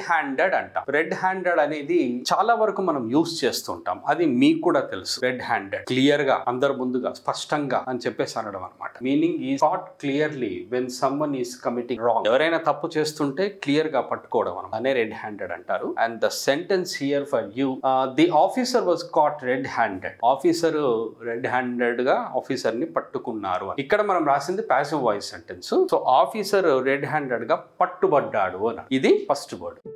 Handed అంటాం red handed అనేది చాలా వరకు మనం యూస్ చేస్తుంటాం అది మీకు కూడా తెలుసు రెడ్ హ్యాండెడ్ క్లియర్ గా అందరి ముందుగా స్పష్టంగా అని చెప్పేసి అనడం అనమాట మీనింగ్ ఈ thought clearly when someone is committing wrong ఎవరైనా తప్పు చేస్తుంటే క్లియర్ గా పట్టుకోవడం అనమాట అనే రెడ్ హ్యాండెడ్ అంటారు and the sentence here for you the officer was caught red handed officer red handed గా ఆఫీసర్ ని పట్టుకున్నారు అని. ఇక్కడ మనం రాసింది passive voice sentence so officer red handed గా పట్టుబడ్డాడు అని ఇది ఫస్ట్ వర్డ్